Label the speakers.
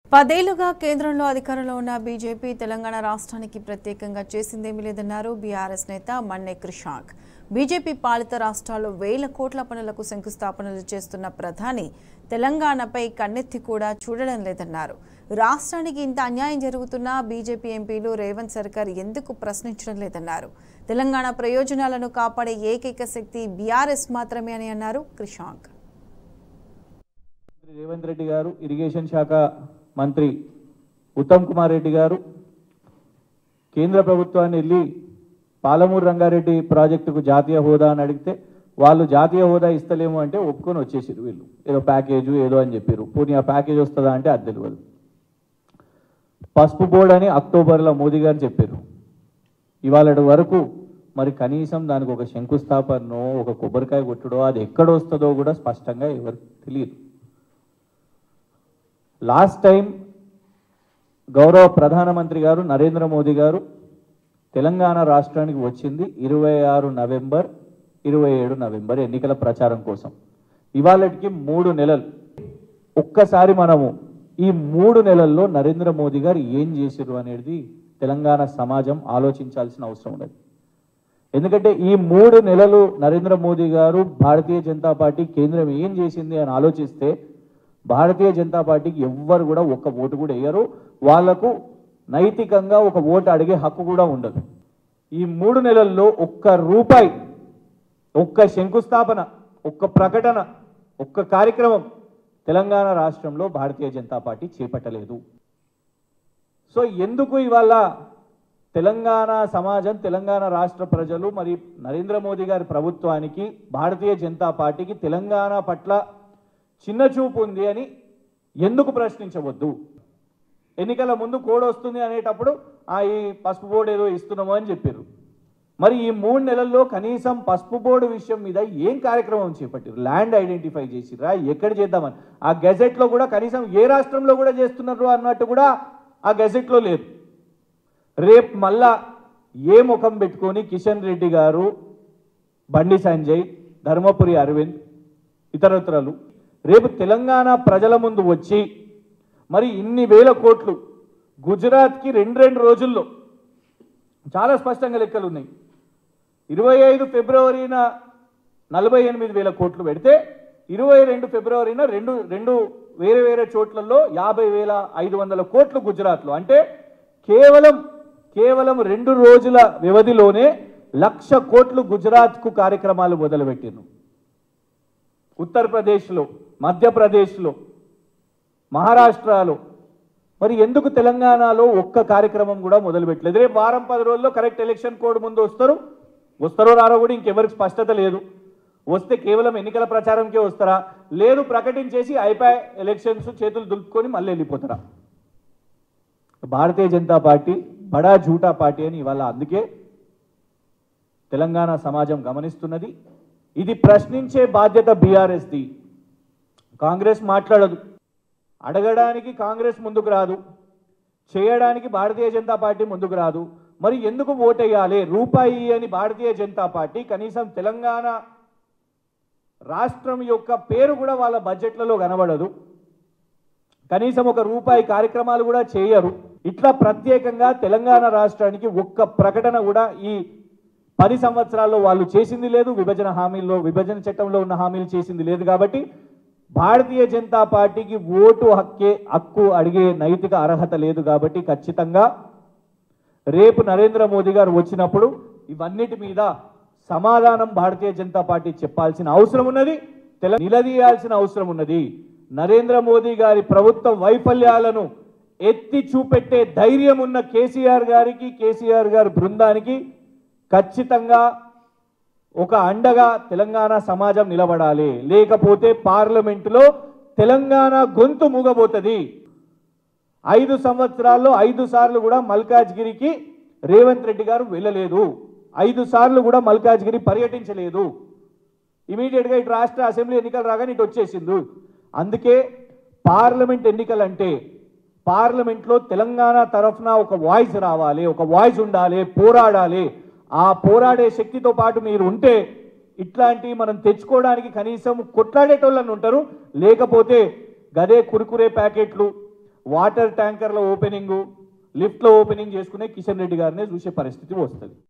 Speaker 1: పదేళ్లుగా కేంద్రంలో అధికారంలో ఉన్న బీజేపీ తెలంగాణ రాష్ట్రానికి ప్రత్యేకంగా చేసిందేమీ లేదన్నారు బీఆర్ఎస్ నేత మన్నే క్రిషాంక్ బీజేపీ పాలిత రాష్ట్రాల్లో వేల కోట్ల పనులకు శంకుస్థాపనలు చేస్తున్న ప్రధాని తెలంగాణపై కన్నెత్తి కూడా చూడడం లేదన్నారు రాష్ట్రానికి ఇంత అన్యాయం జరుగుతున్నా బీజేపీ ఎంపీలు రేవంత్ సర్కార్ ఎందుకు ప్రశ్నించడం లేదన్నారు తెలంగాణ ప్రయోజనాలను కాపాడే ఏకైక శక్తి బీఆర్ఎస్ మాత్రమే అని అన్నారు క్రిషాంక్
Speaker 2: మంత్రి రేవంత్ రెడ్డి గారు ఇరిగేషన్ శాఖ మంత్రి ఉత్తమ్ కుమార్ రెడ్డి గారు కేంద్ర ప్రభుత్వాన్ని వెళ్ళి పాలమూరు రంగారెడ్డి ప్రాజెక్టుకు జాతీయ హోదా అని అడిగితే వాళ్ళు జాతీయ హోదా ఇస్తలేము అంటే ఒప్పుకొని వచ్చేసారు వీళ్ళు ఏదో ప్యాకేజు ఏదో అని చెప్పారు పోనీ ఆ ప్యాకేజ్ వస్తుందా అంటే అది తెలియదు పసుపు బోర్డు అని అక్టోబర్లో మోదీ గారు చెప్పారు ఇవాళ వరకు మరి కనీసం దానికి ఒక శంకుస్థాపనో ఒక కొబ్బరికాయ కొట్టుడో అది ఎక్కడ వస్తుందో కూడా స్పష్టంగా ఎవరికి తెలియదు లాస్ట్ టైం గౌరవ ప్రధానమంత్రి గారు నరేంద్ర మోదీ గారు తెలంగాణ రాష్ట్రానికి వచ్చింది ఇరవై ఆరు నవంబర్ ఇరవై ఏడు నవంబర్ ఎన్నికల ప్రచారం కోసం ఇవాళకి మూడు నెలలు ఒక్కసారి మనము ఈ మూడు నెలల్లో నరేంద్ర మోదీ గారు ఏం చేశారు అనేది తెలంగాణ సమాజం ఆలోచించాల్సిన అవసరం ఉన్నది ఎందుకంటే ఈ మూడు నెలలు నరేంద్ర మోదీ గారు భారతీయ జనతా పార్టీ కేంద్రం ఏం చేసింది అని ఆలోచిస్తే భారతీయ జనతా పార్టీకి ఎవ్వరు కూడా ఒక్క ఓటు కూడా వేయరు వాళ్లకు నైతికంగా ఒక ఓటు అడిగే హక్కు కూడా ఉండదు ఈ మూడు నెలల్లో ఒక్క రూపాయి ఒక్క శంకుస్థాపన ఒక్క ప్రకటన ఒక్క కార్యక్రమం తెలంగాణ రాష్ట్రంలో భారతీయ జనతా పార్టీ చేపట్టలేదు సో ఎందుకు ఇవాళ తెలంగాణ సమాజం తెలంగాణ రాష్ట్ర ప్రజలు మరి నరేంద్ర మోదీ గారి ప్రభుత్వానికి భారతీయ జనతా పార్టీకి తెలంగాణ పట్ల చిన్న చూపు ఉంది అని ఎందుకు ప్రశ్నించవద్దు ఎన్నికల ముందు కోడ్ వస్తుంది అనేటప్పుడు ఆ ఈ పసుపు బోర్డు ఏదో ఇస్తున్నాము అని చెప్పారు మరి ఈ మూడు నెలల్లో కనీసం పసుపు బోర్డు విషయం మీద ఏం కార్యక్రమం చేపట్టారు ల్యాండ్ ఐడెంటిఫై చేసిరా ఎక్కడ చేద్దామని ఆ గెజెట్లో కూడా కనీసం ఏ రాష్ట్రంలో కూడా చేస్తున్నారు అన్నట్టు కూడా ఆ గెజెట్లో లేదు రేపు మళ్ళా ఏ ముఖం పెట్టుకొని కిషన్ రెడ్డి గారు బండి సంజయ్ ధర్మపురి అరవింద్ ఇతరత్రలు రేపు తెలంగాణ ప్రజల ముందు వచ్చి మరి ఇన్ని వేల కోట్లు గుజరాత్కి రెండు రెండు రోజుల్లో చాలా స్పష్టంగా లెక్కలు ఉన్నాయి ఇరవై ఐదు ఫిబ్రవరిన నలభై ఎనిమిది వేల కోట్లు పెడితే ఇరవై రెండు ఫిబ్రవరిన రెండు రెండు వేరే వేరే చోట్లలో యాభై వేల ఐదు వందల కోట్లు గుజరాత్లో అంటే కేవలం కేవలం రెండు రోజుల వ్యవధిలోనే లక్ష కోట్లు గుజరాత్కు కార్యక్రమాలు మొదలుపెట్టిను ఉత్తరప్రదేశ్లో మధ్యప్రదేశ్లో మహారాష్ట్రలో మరి ఎందుకు తెలంగాణలో ఒక్క కార్యక్రమం కూడా మొదలుపెట్టలేదు రేపు వారం పది రోజుల్లో కరెక్ట్ ఎలక్షన్ కోడ్ ముందు వస్తారు వస్తారో రారో కూడా ఇంకెవరికి స్పష్టత లేదు వస్తే కేవలం ఎన్నికల ప్రచారంకే వస్తారా లేదు ప్రకటించేసి అయిపోయి ఎలక్షన్స్ చేతులు దులుపుకొని మళ్ళీ వెళ్ళిపోతారా భారతీయ జనతా పార్టీ బడా జూటా పార్టీ అని ఇవాళ అందుకే తెలంగాణ సమాజం గమనిస్తున్నది ఇది ప్రశ్నించే బాధ్యత బీఆర్ఎస్ది కాంగ్రెస్ మాట్లాడదు అడగడానికి కాంగ్రెస్ ముందుకు రాదు చేయడానికి భారతీయ జనతా పార్టీ ముందుకు రాదు మరి ఎందుకు ఓటేయాలి రూపాయి అని భారతీయ జనతా పార్టీ కనీసం తెలంగాణ రాష్ట్రం యొక్క పేరు కూడా వాళ్ళ బడ్జెట్లలో కనబడదు కనీసం ఒక రూపాయి కార్యక్రమాలు కూడా చేయరు ఇట్లా ప్రత్యేకంగా తెలంగాణ రాష్ట్రానికి ఒక్క ప్రకటన కూడా ఈ పది సంవత్సరాల్లో వాళ్ళు చేసింది లేదు విభజన హామీల్లో విభజన చట్టంలో ఉన్న హామీలు చేసింది లేదు కాబట్టి భారతీయ జనతా పార్టీకి ఓటు హక్కే హక్కు అడిగే నైతిక అర్హత లేదు కాబట్టి ఖచ్చితంగా రేపు నరేంద్ర మోదీ గారు వచ్చినప్పుడు ఇవన్నిటి మీద సమాధానం భారతీయ జనతా పార్టీ చెప్పాల్సిన అవసరం ఉన్నది తెల నిలదీయాల్సిన అవసరం ఉన్నది నరేంద్ర మోదీ గారి ప్రభుత్వ వైఫల్యాలను ఎత్తి చూపెట్టే ధైర్యం ఉన్న కేసీఆర్ గారికి కేసీఆర్ గారి బృందానికి ఖచ్చితంగా ఒక అండగా తెలంగాణ సమాజం నిలబడాలి లేకపోతే పార్లమెంటులో తెలంగాణ గొంతు మూగబోతుంది ఐదు సంవత్సరాల్లో ఐదు సార్లు కూడా మల్కాజ్గిరికి రేవంత్ రెడ్డి గారు వెళ్ళలేదు ఐదు సార్లు కూడా మల్కాజ్గిరి పర్యటించలేదు ఇమీడియట్గా ఇటు రాష్ట్ర అసెంబ్లీ ఎన్నికలు రాగానే ఇటు వచ్చేసింది అందుకే పార్లమెంట్ ఎన్నికలు అంటే పార్లమెంట్లో తెలంగాణ తరఫున ఒక వాయిస్ రావాలి ఒక వాయిస్ ఉండాలి పోరాడాలి ఆ పోరాడే శక్తితో పాటు మీరు ఉంటే ఇట్లాంటి మనం తెచ్చుకోవడానికి కనీసం కొట్లాడేటోళ్ళని ఉంటారు లేకపోతే గదే కురుకురే ప్యాకెట్లు వాటర్ ట్యాంకర్ల ఓపెనింగ్ లిఫ్ట్ల ఓపెనింగ్ చేసుకునే కిషన్ రెడ్డి గారినే చూసే పరిస్థితి వస్తుంది